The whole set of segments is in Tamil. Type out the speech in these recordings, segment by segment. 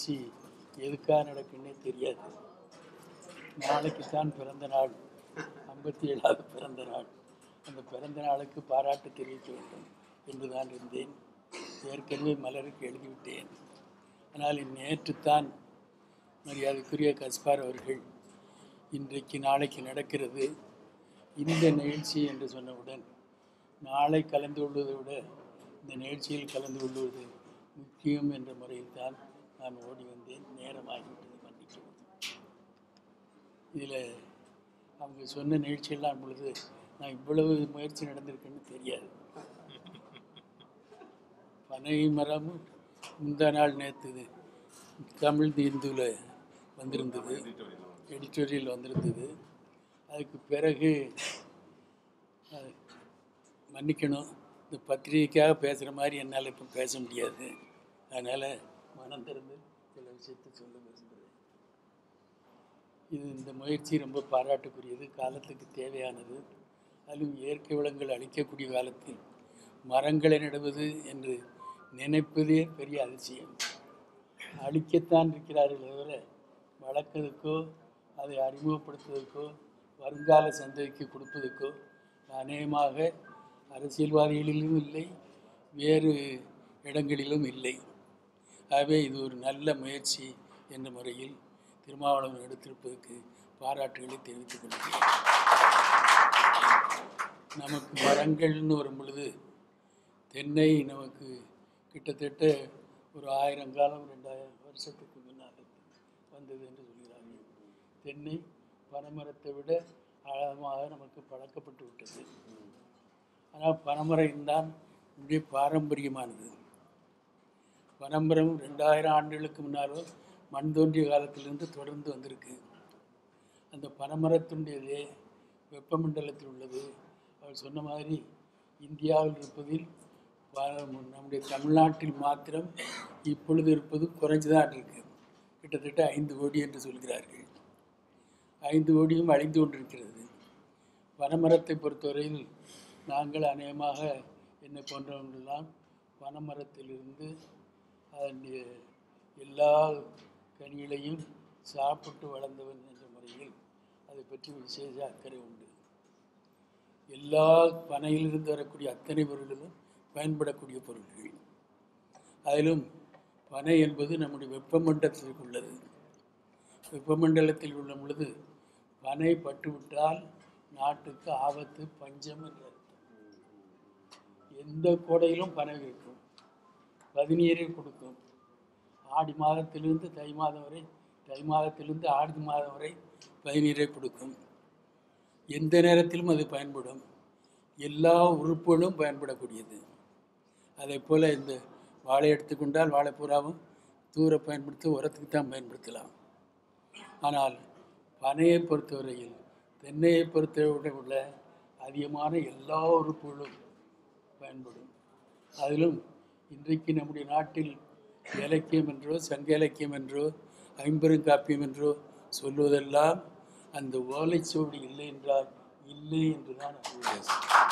நிகழ்ச்சி எதுக்காக நடக்குன்னே தெரியாது நாளைக்கு தான் பிறந்த நாள் ஐம்பத்தி ஏழாவது பிறந்த நாள் அந்த பிறந்த நாளுக்கு பாராட்டு தெரிவிக்க வேண்டும் என்று தான் இருந்தேன் ஏற்கனவே மலருக்கு எழுதிவிட்டேன் ஆனால் நேற்றுத்தான் மரியாதைக்குரிய கஸ்பார் அவர்கள் இன்றைக்கு நாளைக்கு நடக்கிறது இந்த நிகழ்ச்சி என்று சொன்னவுடன் நாளை கலந்து கொள்வதை விட இந்த நிகழ்ச்சியில் கலந்து கொள்வது முக்கியம் என்ற முறையில் தான் நான் ஓடி வந்தேன் நேரமாகிவிட்டது மன்னிக்கவும் இதில் அவங்க சொன்ன நிகழ்ச்சியெல்லாம் பொழுது நான் இவ்வளவு முயற்சி நடந்திருக்குன்னு தெரியாது பனை மரம் முந்தா நாள் நேற்று தமிழ் இந்துவில் வந்திருந்தது எடிட்டோரியல் வந்திருந்தது அதுக்கு பிறகு அஹ், மன்னிக்கணும் இந்த பத்திரிகைக்காக பேசுகிற மாதிரி என்னால் இப்போ பேச முடியாது அதனால் மனம் திறந்து சில விஷயத்தை சொல்ல விரும்புகிறேன் இது இந்த முயற்சி ரொம்ப பாராட்டுக்குரியது காலத்துக்கு தேவையானது அதிலும் இயற்கை வளங்கள் அழிக்கக்கூடிய காலத்தில் மரங்களை நடுவது என்று நினைப்பதே பெரிய அதிசயம் அழிக்கத்தான் இருக்கிறார்கள் தவிர வளர்க்கறதுக்கோ அதை அறிமுகப்படுத்துவதற்கோ வருங்கால சந்ததிக்கு கொடுப்பதற்கோ அநேகமாக அரசியல்வாதிகளிலும் இல்லை வேறு இடங்களிலும் இல்லை ஆகவே இது ஒரு நல்ல முயற்சி என்ற முறையில் திருமாவளவன் எடுத்திருப்பதற்கு பாராட்டுகளை தெரிவித்துக் கொள்கிறேன் நமக்கு மரங்கள்னு வரும் பொழுது தென்னை நமக்கு கிட்டத்தட்ட ஒரு ஆயிரம் காலம் ரெண்டாயிரம் வருஷத்துக்கு முன்னால் வந்தது என்று சொல்கிறார்கள் தென்னை பனைமரத்தை விட ஆழமாக நமக்கு பழக்கப்பட்டு விட்டது ஆனால் பனைமரம் தான் நம்முடைய பாரம்பரியமானது பனம்பரம் ரெண்டாயிரம் ஆண்டுகளுக்கு முன்னாலோ மண் தோன்றிய காலத்திலிருந்து தொடர்ந்து வந்திருக்கு அந்த பனைமரத்தினுடையதே வெப்பமண்டலத்தில் உள்ளது அவர் சொன்ன மாதிரி இந்தியாவில் இருப்பதில் ப- நம்முடைய தமிழ்நாட்டில் மாத்திரம் இப்பொழுது இருப்பது குறைஞ்சுதான் இருக்கு கிட்டத்தட்ட ஐந்து கோடி என்று சொல்கிறார்கள் ஐந்து கோடியும் அழிந்து கொண்டிருக்கிறது பனைமரத்தை பொறுத்தவரையில் நாங்கள் அநேகமாக என்னை போன்றவர்களெல்லாம் பனைமரத்திலிருந்து அதனுடைய எல்லா கனிகளையும் சாப்பிட்டு வளர்ந்தவன் என்ற முறையில் அதை பற்றி விசேஷ அக்கறை உண்டு எல்லா பனையிலிருந்து வரக்கூடிய அத்தனை பொருள்களும் பயன்படக்கூடிய பொருட்கள் அதிலும் பனை என்பது நம்முடைய வெப்பமண்டலத்திற்கு உள்ளது வெப்பமண்டலத்தில் உள்ள பொழுது பனை பட்டுவிட்டால் நாட்டுக்கு ஆபத்து பஞ்சம் என்ற அர்த்தம் எந்த கோடையிலும் பனை இருக்கும் பதினீரை கொடுக்கும் ஆடி மாதத்திலிருந்து தை மாதம் வரை தை மாதத்திலிருந்து ஆடி மாதம் வரை பதினீரை கொடுக்கும் எந்த நேரத்திலும் அது பயன்படும் எல்லா உறுப்புகளும் பயன்படக்கூடியது அதே போல் இந்த வாழை எடுத்துக்கொண்டால் வாழைப்பூராவும் தூர பயன்படுத்த உரத்துக்கு தான் பயன்படுத்தலாம் ஆனால் பனையை பொறுத்தவரையில் தென்னையை பொறுத்தவரை உள்ள அதிகமான எல்லா உறுப்புகளும் பயன்படும் அதிலும் இன்றைக்கு நம்முடைய நாட்டில் இலக்கியம் என்றோ சங்க இலக்கியம் என்றோ ஐம்பெருங்காப்பியம் என்றோ சொல்வதெல்லாம் அந்த ஓலைச்சுவடி இல்லை என்றால் இல்லை என்றுதான் அர்த்தம்.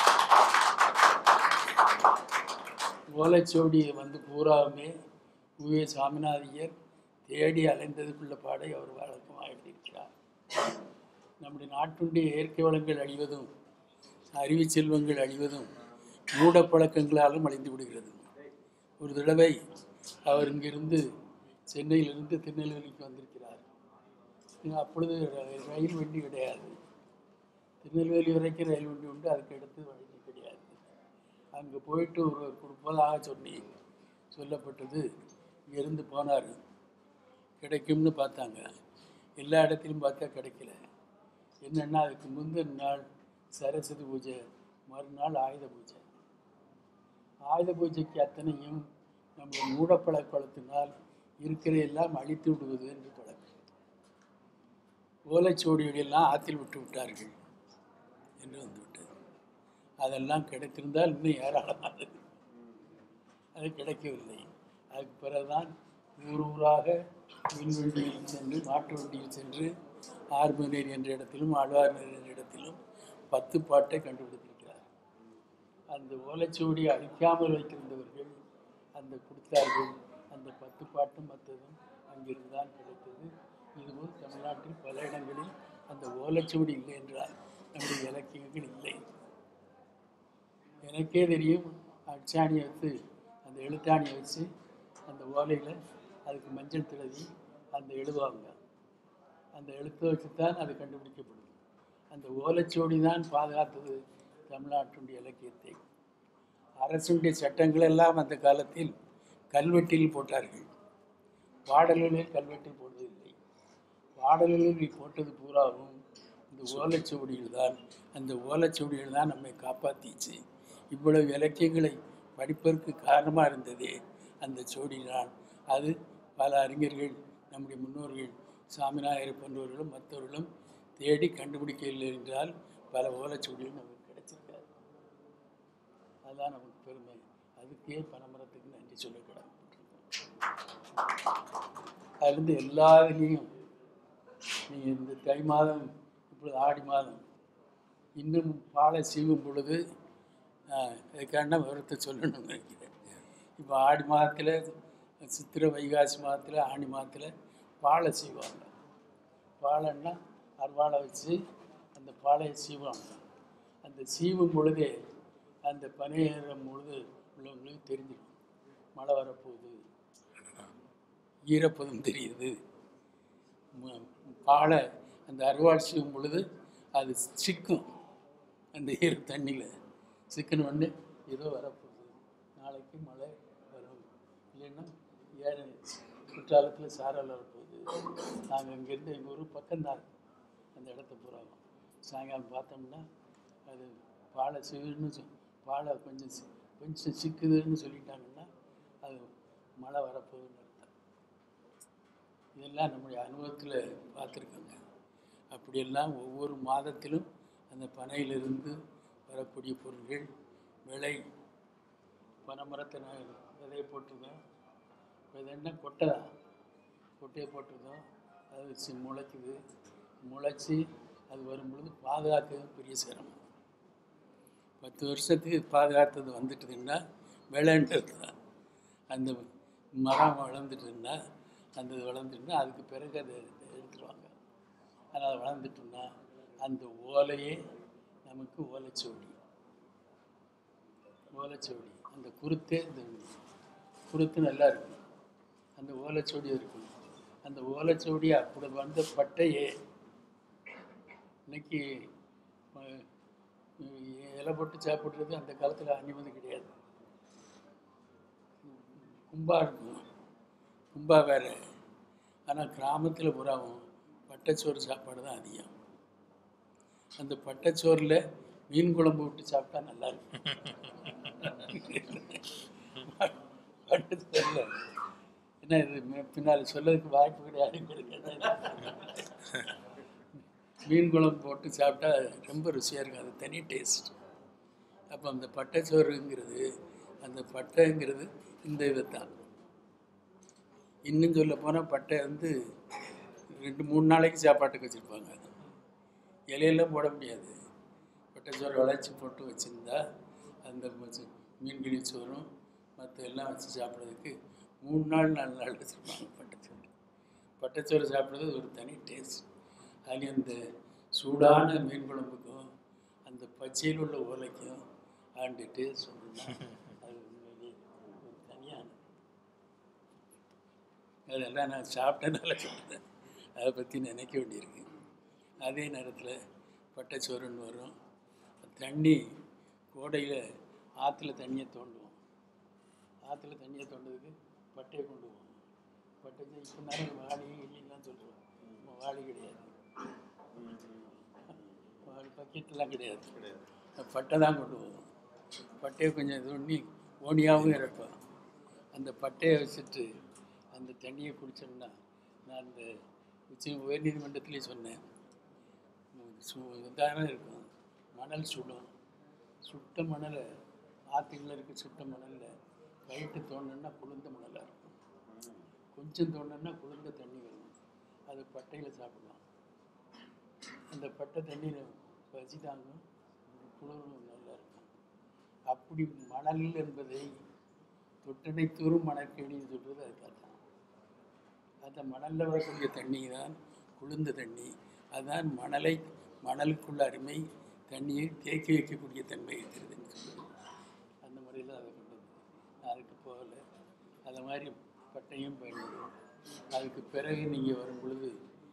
ஓலைச்சுவடியை வந்து பூராவுமே உவே சாமிநாதையர் தேடி அலைந்ததுக்குள்ள பாடை அவர் வழக்கமாக எழுதியிருக்கிறார் நம்முடைய நாட்டுடைய இயற்கை வளங்கள் அழிவதும் அறிவு செல்வங்கள் அழிவதும் மூடப்பழக்கங்களாலும் அழிந்து விடுகிறது ஒரு தடவை அவர் இங்கிருந்து சென்னையிலிருந்து திருநெல்வேலிக்கு வந்திருக்கிறார் இங்க அப்பொழுது ர- ரயில் வண்டி கிடையாது திருநெல்வேலி வரைக்கும் ரயில் வண்டி உண்டு அதுக்கு அடுத்து வண்டி கிடையாது அங்கே போயிட்டு ஒரு கொடுப்பதாக சொல்லி சொல்லப்பட்டது இங்கேருந்து போனார் கிடைக்கும்னு பார்த்தாங்க எல்லா இடத்துலையும் பார்த்தா கிடைக்கல என்னென்னா அதுக்கு முந்தின நாள் சரஸ்வதி பூஜை மறுநாள் ஆயுத பூஜை ஆயுத பூஜைக்கு அத்தனையும் நம்ம மூடப்பழக்கத்தினால் இருக்கிற எல்லாம் அழித்து விடுவது என்று பழக்கம் ஓலைச்சுவடிகளெல்லாம் ஆற்றில் விட்டு விட்டார்கள் என்று வந்துவிட்டது அதெல்லாம் கிடைத்திருந்தால் இன்னும் ஏராளமானது அது கிடைக்கவில்லை அதுக்கு பிறகுதான் ஊர் ஊராக மின் வண்டியில் சென்று மாட்டு வண்டியில் சென்று ஆர்மனேரி என்ற இடத்திலும் ஆழ்வார்நேரி என்ற இடத்திலும் பத்து பாட்டை கண்டுபிடித்திருக்கிறார் அந்த ஓலைச்சுவடியை அழிக்காமல் வைத்திருந்தவர்கள் அந்த கொடுத்தார்கள் அந்த பத்து பாட்டும் மற்றதும் அங்கிருந்து தான் கிடைத்தது இதுபோல் தமிழ்நாட்டில் பல இடங்களில் அந்த ஓலைச்சுவடி இல்லை என்றால் நம்முடைய இலக்கியங்கள் இல்லை எனக்கே தெரியும் அச்சாணியை வச்சு அந்த எழுத்தாணியை வச்சு அந்த ஓலையில் அதுக்கு மஞ்சள் தடவி அந்த எழுதுவாங்க அந்த எழுத்தை வச்சு தான் அது கண்டுபிடிக்கப்படுது அந்த ஓலைச்சுவடி தான் பாதுகாத்தது தமிழ்நாட்டுடைய இலக்கியத்தை அரசுடைய சட்டங்கள் எல்லாம் அந்த காலத்தில் கல்வெட்டில் போட்டார்கள் பாடல்களில் கல்வெட்டில் போடுவதில்லை பாடல்களில் போட்டது பூராவும் இந்த ஓலைச்சுவடிகள் தான் அந்த ஓலைச்சுவடிகள் தான் நம்மை காப்பாற்றிச்சு இவ்வளவு இலக்கியங்களை படிப்பதற்கு காரணமாக இருந்ததே அந்த சுவடி தான் அது பல அறிஞர்கள் நம்முடைய முன்னோர்கள் சாமிநாயகர் போன்றவர்களும் மற்றவர்களும் தேடி கண்டுபிடிக்கவில்லை என்றால் பல ஓலைச்சுவடிகள் நமக்கு கிடைச்சிருக்காது அதுதான் நமக்கு பெருமை அதுக்கே பனைமரத்துக்கு நன்றி சொல்ல கடமைப்பட்டிருக்கோம் அதுலேருந்து எல்லா இதுலேயும் நீங்கள் இந்த தை மாதம் இப்பொழுது ஆடி மாதம் இன்னும் பாலை சீவும் பொழுது ஆஹ், இதுக்கான விவரத்தை சொல்லணும்னு நினைக்கிறேன் இப்போ ஆடி மாதத்தில் சித்திரை வைகாசி மாதத்தில் ஆடி மாதத்தில் பாலை சீவாங்க பாலைன்னா அருவாளை வச்சு அந்த பாலையை சீவாங்க அந்த சீவும் பொழுதே அந்த பனையேறும் பொழுது உள்ளவங்களுக்கு தெரிஞ்சிடும் மழை வரப்போகுது ஈரப்பதம் தெரியுது ம- பாலை அந்த அருவாள் செய்யும் பொழுது அது சிக்கும் அந்த ஈர தண்ணியில் சிக்கன உடனே ஏதோ வரப்போகுது நாளைக்கு மழை வரும் இல்லைன்னா ஏற குற்றாலத்தில் சாரல் வரப்போகுது நாங்கள் இங்கேருந்து எங்கள் ஊர் பக்கம்தான் அந்த இடத்த பூரா சாயங்காலம் பார்த்தோம்னா அது பாலை சிவுன்னு சொ- பாலை கொஞ்சம் சி- கொஞ்சம் சிக்குதுன்னு சொல்லிட்டாங்கன்னா அது மழை வரப்போகுதுன்னு அர்த்தம் இதெல்லாம் நம்முடைய அனுபவத்தில் பார்த்துருக்கோங்க அப்படியெல்லாம் ஒவ்வொரு மாதத்திலும் அந்த பனையிலிருந்து வரக்கூடிய பொருள்கள் விலை பனைமரத்தை நான் விதையை போட்டிருந்தோம் விதைன்னா கொட்டை தான் கொட்டையை போட்டிருந்தோம் அது வச்சு முளைக்குது முளைச்சி அது வரும் பொழுது பாதுகாக்கிறது பெரிய சிரமம் பத்து வருஷத்துக்கு பாதுகாத்தது வந்துட்டுதுன்னா விளைன்றது தான் அந்த மரம் வளர்ந்துட்டுன்னா அந்த இது வளர்ந்துட்டுனா அதுக்கு பிறகு அதை எடுத்துருவாங்க ஆனால் அது வளர்ந்துட்டுன்னா அந்த ஓலையே நமக்கு ஓலைச்சுவடி ஓலைச்சுவடி அந்த குருத்தே இந்த குருத்து நல்லா இருக்கும் அந்த ஓலைச்சுவடி இருக்கும் அந்த ஓலைச்சுவடி அப்படி வந்த பட்டையே இன்னைக்கு அஹ், இலை போட்டு சாப்பிட்றது அந்த காலத்தில் அனுமதி கிடையாது கும்பா இருக்கும் கும்பா வேறு ஆனால் கிராமத்தில் புறாவும் பட்டைச்சோறு சாப்பாடு தான் அதிகம் அந்த பட்டைச்சோறில் மீன் குழம்பு விட்டு சாப்பிட்டா நல்லா இருக்கும் பட்டைச்சோறில் என்ன இது மி- பின்னால் சொல்லதுக்கு வாய்ப்பு கிடையாது மீன் குழம்பு போட்டு சாப்பிட்டா ரொம்ப ருசியாக இருக்கும் அது தனி டேஸ்ட் அப்போ அந்த பட்டைச்சோறுங்கிறது அந்த பட்டைங்கிறது இந்த இதைத்தான் இன்னும் சொல்ல போனால் பட்டை வந்து ரெண்டு மூணு நாளைக்கு சாப்பாட்டுக்கு வச்சுருப்பாங்க இலையெல்லாம் போட முடியாது பட்டைச்சோறு விளைச்சி போட்டு வச்சுருந்தா அந்த மச்ச- மீன் கிளி சோறும் மற்ற எல்லாம் வச்சு சாப்பிட்றதுக்கு மூணு நாள் நாலு நாள் வச்சுருப்பாங்க பட்டைச்சோறு பட்டைச்சோறு சாப்பிட்றது ஒரு தனி டேஸ்ட் அதுலேயும் அந்த சூடான மீன் குழம்புக்கும் அந்த பச்சையில் உள்ள ஓலைக்கும் அந்த டேஸ்ட் ஒன்றுனா அது உண்மையிலேயே ஒரு தனியான அதெல்லாம் நான் சாப்பிட்டனால சொல்கிறேன் அதை பற்றி நினைக்க வேண்டியிருக்கு அதே நேரத்தில் பட்டைச்சோறுன்னு வரும் தண்ணி கோடையில் ஆற்றுல தண்ணியை தோண்டுவோம் ஆற்றுல தண்ணியை தோண்டதுக்கு பட்டையை கொண்டு போவோம் பட்டை இப்போ நேரம் வாளி இல்லைலாம் சொல்கிறோம் நம்ம வாளி கிடையாது வாளி பக்கெட்லாம் கிடையாது பட்டை தான் கொண்டு போவோம் பட்டையை கொஞ்சம் இது பண்ணி ஓனியாகவும் இறப்போம் அந்த பட்டையை வச்சுட்டு அந்த தண்ணியை குடித்தோம்னா நான் அந்த உச்ச உயர்நீதிமன்றத்திலே சொன்னேன் சு இதான இருக்கும் மணல் சுடும் சுட்ட மணலை ஆற்றுகளில் இருக்க சுட்ட மணலில் கைட்டு தோணுன்னா குளிர்ந்த மணலாக இருக்கும் கொஞ்சம் தோணுன்னா குளிர்ந்த தண்ணி வரும் அது பட்டையில் சாப்பிடலாம் அந்த பட்டை தண்ணியில் பசி தாங்கும் குளிரும் நல்லா இருக்கும் அப்படி மணல் என்பதை தொட்டனை தூரும் மணற்கேணின்னு சொல்கிறது அதுக்காக தான் அந்த மணலில் வரக்கூடிய தண்ணி தான் குளிர்ந்த தண்ணி அதுதான் மணலை மணலுக்குள்ள அருமை தண்ணியை தேக்கி வைக்கக்கூடிய தன்மை இருக்கிறதுன்னு சொல்லுது அந்த முறையில் அதை கொண்டு வந்து அதுக்கு போகல அது மாதிரி பட்டையும் பயன்படும் அதுக்கு பிறகு நீங்கள் வரும் பொழுது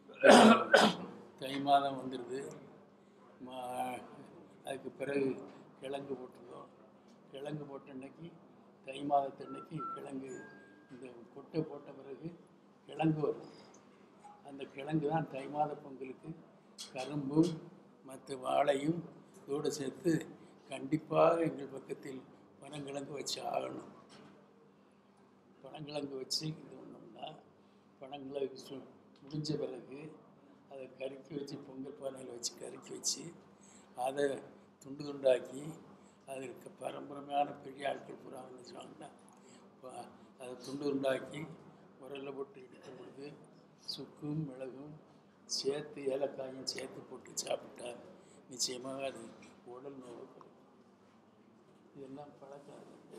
தை மாதம் வந்துடுது மா அதுக்கு பிறகு கிழங்கு போட்டுருந்தோம் கிழங்கு போட்ட அன்னைக்கு தை மாதத்தன்னைக்கு கிழங்கு இந்த கொட்டை போட்ட பிறகு கிழங்கு வரும் அந்த கிழங்கு தான் தை மாத பொங்கலுக்கு கரும்பும் மற்ற வாழையும் இதோடு சேர்த்து கண்டிப்பாக எங்கள் பக்கத்தில் பனங்கிழங்கு வச்சு ஆகணும் பனங்கிழங்கு வச்சு இது பண்ணோம்னா பனங்கிழங்கு சு- முடிஞ்ச பிறகு அதை கருக்கி வச்சு பொங்கல் பானையில் வச்சு கருக்கி வச்சு அதை துண்டு துண்டாக்கி அதற்கு பரம்பரையான பெரிய ஆட்கள் பூரா என்ன செய்வாங்கன்னா ப- அதை துண்டு துண்டாக்கி உரலில் போட்டு இடிக்கும் பொழுது சுக்கும் மிளகும் சேர்த்து ஏலக்காயும் சேர்த்து போட்டு சாப்பிட்டா நிச்சயமாக அது உடல் நோவு குறையும். இதெல்லாம் பழக்கம்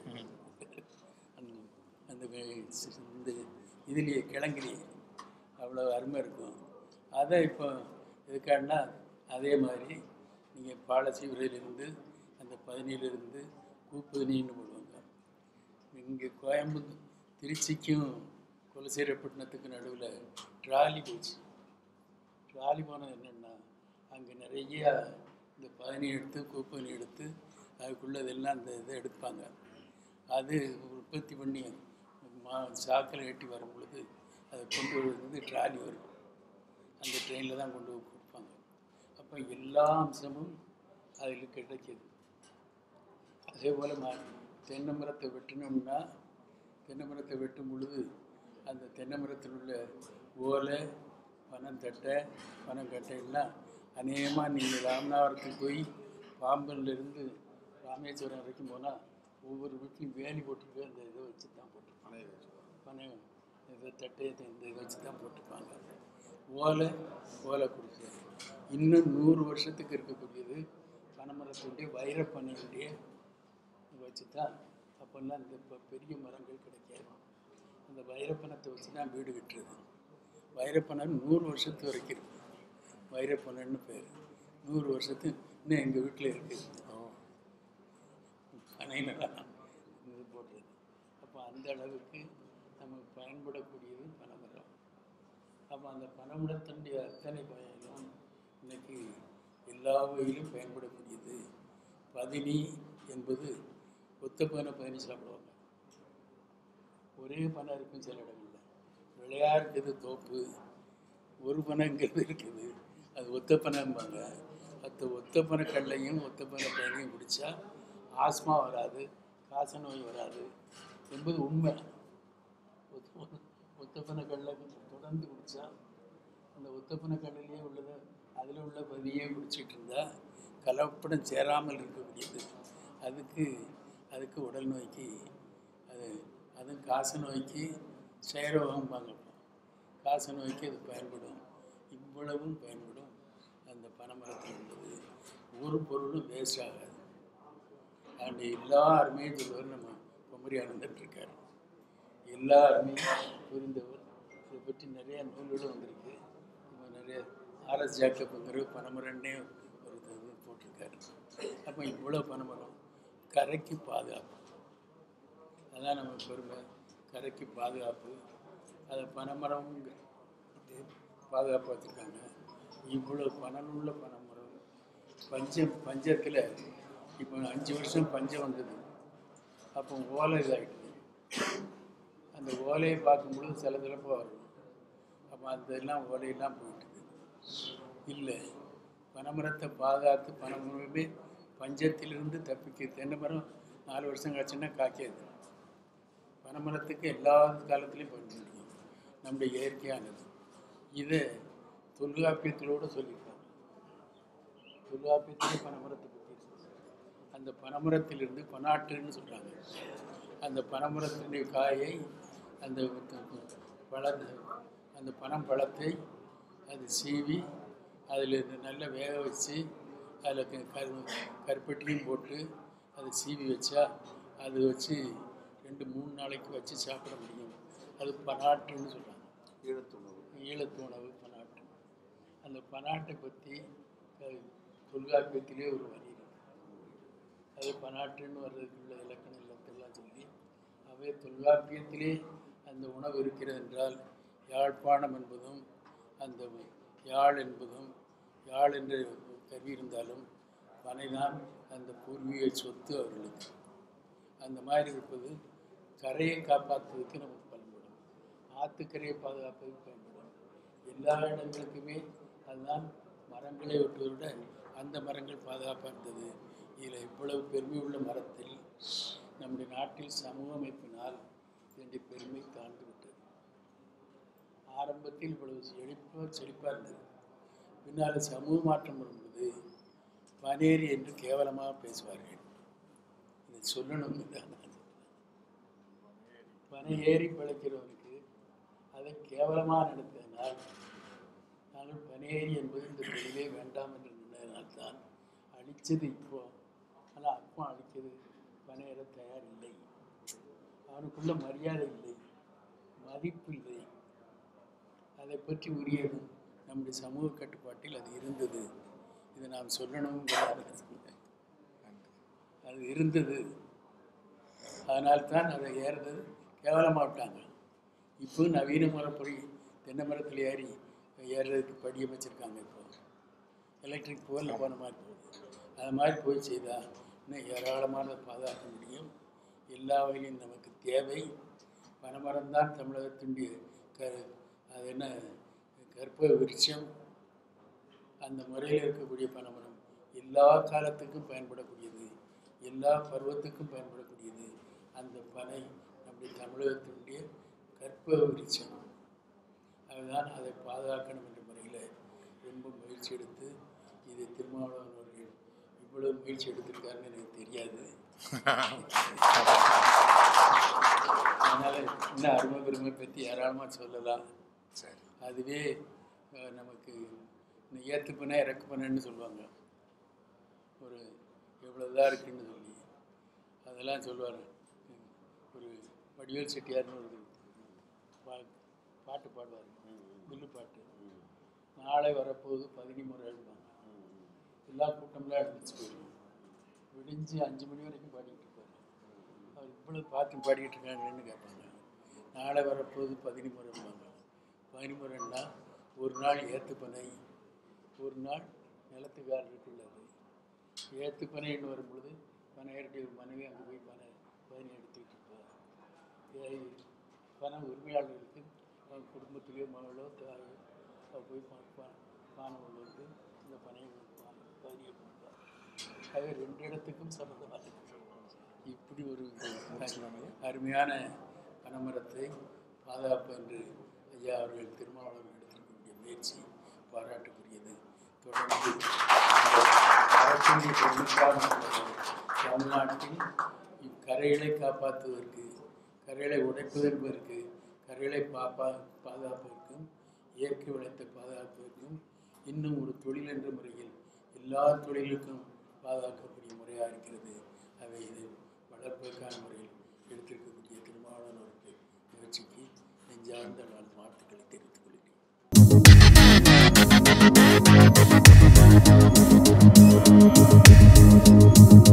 அந்த அந்த வே- சி- இந்த இதுலேயே கிழங்குலேயே அவ்வளோ அருமை இருக்கும் அதை இப்போ எதுக்காகனா அதே மாதிரி நீங்கள் பாலசீவரையிலிருந்து அந்த பதினியிலிருந்து கூப்பதினின்னு போடுவாங்க இங்கே கோயம்புத்தூர் திருச்சிக்கும் குலசேரப்பட்டினத்துக்கும் நடுவில் ட்ராலி போச்சு ட்ராலி போனது என்னென்னா அங்கே நிறைய இந்த பதினி எடுத்து கூப்பனி எடுத்து அதுக்குள்ளதெல்லாம் அந்த இதை எடுப்பாங்க அது உற்பத்தி பண்ணி மா சாக்கில் ஏற்றி வரும் பொழுது அதை கொண்டு வந்து ட்ராலி வரும் அந்த ட்ரெயினில் தான் கொண்டு போய் கொடுப்பாங்க அப்போ எல்லா அம்சமும் அதில் கிடைக்கிது அதே போல் மா தென்னை மரத்தை வெட்டினோம்னா தென்னை மரத்தை வெட்டும் பொழுது அந்த தென்னை மரத்தில் உள்ள ஓலை பனந்தட்டை பனங்கட்டை எல்லாம் அநேகமாக நீங்கள் ராமநாதபுரத்துக்கு போய் பாம்பன்லேருந்து ராமேஸ்வரம் வரைக்கும் போனால் ஒவ்வொரு வீட்லையும் வேலி போட்டுட்டு அந்த இதை வச்சு தான் போட்டுருப்பாங்க பனை இதை தட்டையை இந்த இதை வச்சு தான் போட்டுப்பாங்க ஓலை ஓலை குடிசை இன்னும் நூறு வருஷத்துக்கு இருக்கக்கூடியது பனைமரத்துடைய வைரப்பனையுடைய வச்சு தான் அப்போல்லாம் இந்த இப்போ பெரிய மரங்கள் கிடைக்காது அந்த வைரப்பணத்தை வச்சு தான் வீடு கட்டுறது வைரப்பணம் நூறு வருஷத்து வரைக்கும் இருக்கு வைரப்பணன்னு பேர் நூறு வருஷத்து இன்னும் எங்கள் வீட்டில் இருக்குது பனையிலாம் இது போடுறது அப்போ அந்த அளவுக்கு நமக்கு பயன்படக்கூடியது பனைமரம் அப்போ அந்த பனைமரத்தினுடைய அத்தனை பயனும் இன்னைக்கு எல்லா வகையிலும் பயன்படக்கூடியது பதினி என்பது ஒத்த பனை பதினி சாப்பிடுவாங்க ஒரே பனை இருக்கும் சில இடங்கள்ல விளையா இருக்குது தோப்பு ஒரு பனைங்கிறது இருக்குது அது ஒத்த பனைம்பாங்க அந்த ஒத்த பனை கல்லையும் ஒத்த பனை பயனையும் குடித்தா ஆஸ்மா வராது காச நோய் வராது என்பது உண்மை ஒத்த- ஒத்தப்பனை கல்லை தொடர்ந்து குடித்தா அந்த ஒத்தப்பனை கல்லிலே உள்ளதை அதில் உள்ள பதியே குடிச்சிட்டு இருந்தா கலப்படம் சேராமல் இருக்கக்கூடியது அதுக்கு அதுக்கு உடல் நோய்க்கு அது அதுவும் காச நோய்க்கு சேரவகம்பாங்க காச நோய்க்கு அது பயன்படும் இவ்வளவும் பயன்படும் அந்த பனைமரத்தில் உள்ளது ஒரு பொருளும் வேஸ்ட் ஆகாது அந்த எல்லா அருமையும் சொல்லுவார் நம்ம பொம்மரி ஆனந்தன் இருக்கார் எல்லா அருமையும் புரிந்தவர் இதை பற்றி நிறைய நூல்களும் வந்திருக்கு இப்போ நிறைய ஆர்எஸ் ஜாக்கப்புங்கிற பனைமரன்னே ஒரு இது போட்டிருக்காரு அப்போ இவ்வளோ பனைமரம் கரைக்கு பாதுகாப்பு அதான் நம்ம பெருமை கரைக்கு பாதுகாப்பு அதை பனைமரம் பாதுகாப்பு வச்சுருக்காங்க இவ்வளோ பனனுள்ள பனைமரம் பஞ்சம் பஞ்சத்தில் இப்போ அஞ்சு வருஷம் பஞ்சம் வந்தது அப்போ ஓலை இதாகிடுது அந்த ஓலையை பார்க்கும்பொழுது சில சிலப்பாக வரும் அப்போ அதெல்லாம் ஓலையெல்லாம் போயிட்டுது இல்லை பனைமரத்தை பாதுகாத்து பனைமரமே பஞ்சத்திலிருந்து தப்பிக்க தென்னை மரம் நாலு வருஷம் கழிச்சுன்னா காய்க்காது பனைமரத்துக்கு எல்லா காலத்துலேயும் பயன்படுத்தும் நம்முடைய இயற்கையானது இதை தொல்காப்பியத்திலோடு சொல்லியிருக்காங்க தொல்காப்பியத்திலே பனைமரத்தை பற்றி இருக்கு. அந்த பனைமரத்திலிருந்து பனாட்டுன்னு சொல்கிறாங்க அந்த பனைமரத்தினுடைய காயை அந்த பழ அந்த பனம் பழத்தை அது சீவி அதில் நல்ல வேக வச்சு அதில் க- கரு கருப்பட்டியும் போட்டு அதை சீவி வச்சா அது வச்சு ரெண்டு மூணு நாளைக்கு வச்சு சாப்பிட முடியும் அது பனாட்டுன்னு சொல்கிறாங்க ஈழத்துணவு ஈழத்து உணவு பனாட்டு அந்த பனாட்டை பற்றி தொல்காப்பியத்திலே ஒரு வரி இருக்கு அது பனாட்டுன்னு வர்றதுக்குள்ள இலக்கண இலக்கெல்லாம் சொல்லி அவை தொல்காப்பியத்திலே அந்த உணவு இருக்கிறது என்றால் யாழ்ப்பாணம் என்பதும் அந்த யாழ் என்பதும் யாழ் என்ற கருவி இருந்தாலும் பனைதான் அந்த பூர்வீக சொத்து அவர்களுக்கு அந்த மாதிரி இருப்பது கரையை காப்பாற்றுவதற்கு நமக்கு பயன்படும் ஆற்றுக்கரையை பாதுகாப்பதற்கு பயன்படும் எல்லா இடங்களுக்குமே அதுதான் மரங்களை வெட்டுவதை விட அந்த மரங்கள் பாதுகாப்பாக இருந்தது இதில் இவ்வளவு பெருமை உள்ள மரத்தில் நம்முடைய நாட்டில் சமூக அமைப்பினால் இதனுடைய பெருமை தாழ்ந்து விட்டது ஆரம்பத்தில் இவ்வளவு செழிப்பாக செழிப்பாக இருந்தது பின்னால் சமூக மாற்றம் வரும்போது பனேரி என்று கேவலமாக பேசுவார்கள் இதை சொல்லணும் தான் நான் பனை ஏறி பிழைக்கிறவனுக்கு அதை கேவலமாக நடத்ததினால் நாங்கள் பனேரி என்பது இந்த தொழிலே வேண்டாம் என்று நின்றதனால் தான் அழித்தது இப்போ ஆனால் அப்போ அழிக்கிறது பனையேற தயார் இல்லை அவனுக்குள்ள மரியாதை இல்லை மதிப்பு இல்லை அதை பற்றி உரியதும் நம்முடைய சமூக கட்டுப்பாட்டில் அது இருந்தது இதை நாம் சொல்லணுங்கிறத சொன்னேன் அது இருந்தது அதனால்தான் அதை ஏறுறது கேவலமாக விட்டாங்க இப்போ நவீன முறைப்படி தென்னை மரத்தில் ஏறி ஏறுறதுக்கு படி அமைச்சிருக்காங்க இப்போ எலக்ட்ரிக் போரில் போன மாதிரி போகுது அது மாதிரி போய் செய்தால் இன்னும் ஏராளமானதை பாதுகாக்க முடியும் எல்லா வகையிலும் நமக்கு தேவை பனைமரம் தான் தமிழகத்தினுடைய க அது என்ன கற்ப விருட்சம் அந்த முறையில் இருக்கக்கூடிய பனைமரம் எல்லா காலத்துக்கும் பயன்படக்கூடியது எல்லா பருவத்துக்கும் பயன்படக்கூடியது அந்த பனை நம்முடைய தமிழகத்தினுடைய கற்ப விருட்சம் அதுதான் அதை பாதுகாக்கணும் என்ற முறையில் ரொம்ப முயற்சி எடுத்து இதை திருமாவளவன் அவர்கள் இவ்வளவு முயற்சி எடுத்திருக்காருன்னு எனக்கு தெரியாது அதனால் இன்னும் அருமை பெருமை பற்றி ஏராளமாக சொல்லலாம் சரி அதுவே அஹ், நமக்கு இந்த ஏற்றுப்பனை இறக்குப்பனைன்னு சொல்லுவாங்க ஒரு எவ்வளோ இதாக இருக்குன்னு சொல்லி அதெல்லாம் சொல்லுவார் ஒரு வடிவேல் செட்டியார்னு ஒரு பா பாட்டு பாடுவார் வில்லு பாட்டு நாளை வரப்போகுது பதினி முறை எழுதுவாங்க எல்லா கூட்டம்லாம் எழுந்துச்சு போயிடும் விடிஞ்சு அஞ்சு மணி வரைக்கும் பாடிக்கிட்டு இருப்பார் அவர் இவ்வளவு பாட்டு பாடிக்கிட்டு இருக்காங்கன்னு கேட்பாங்க நாளை வரப்போகுது பதினி முறைம்பாங்க பதினி முறைன்னா ஒரு நாள் ஏத்துப்பனை ஒரு நாள் நிலத்துக்காரருக்குள்ளது ஏத்துப்பனைன்னு வரும் பொழுது பனையருடைய மனைவி அங்கே போய் பனை பதினி எடுத்துக்கிட்டு இருப்பார் ஏய், பனை உரிமையாளர்களுக்கு அவங்க குடும்பத்திலேயோ மகளோ தாயோ அவ போய் பா- பா- பானை கொண்டு வந்து இந்த பனையை கொடுப்பாங்க பதினியை கொடுப்பார் அது ரெண்டு இடத்துக்கும் சம்மந்தமாக இருக்கு இப்படி ஒரு அருமையான பனைமரத்தை பாதுகாப்பு என்று ஐயா அவர்கள் திருமாவளவன் எடுத்திருக்கக்கூடிய முயற்சி பாராட்டுக்குரியது தொடர்ந்து இந்த அரசியலை பெரும்பாலான தமிழ்நாட்டில் இக்கரைகளை காப்பாற்றுவதற்கு கரைகளை உடைப்பதற்கு கரைகளை பாப்பா பாதுகாப்பதற்கும் இயற்கை வளத்தை பாதுகாப்பதற்கும் இன்னும் ஒரு தொழில் என்ற முறையில் எல்லா தொழிலுக்கும் பாதுகாக்கக்கூடிய முறையாக இருக்கிறது அவை இதை வளர்ப்பதற்கான முறையில் எடுத்திருக்கக்கூடிய திருமாவளவன் அவருக்கு முயற்சிக்கு நெஞ்சார்ந்த நான் வாழ்த்துக்களை தெரிவித்துக் கொள்கிறேன் Thank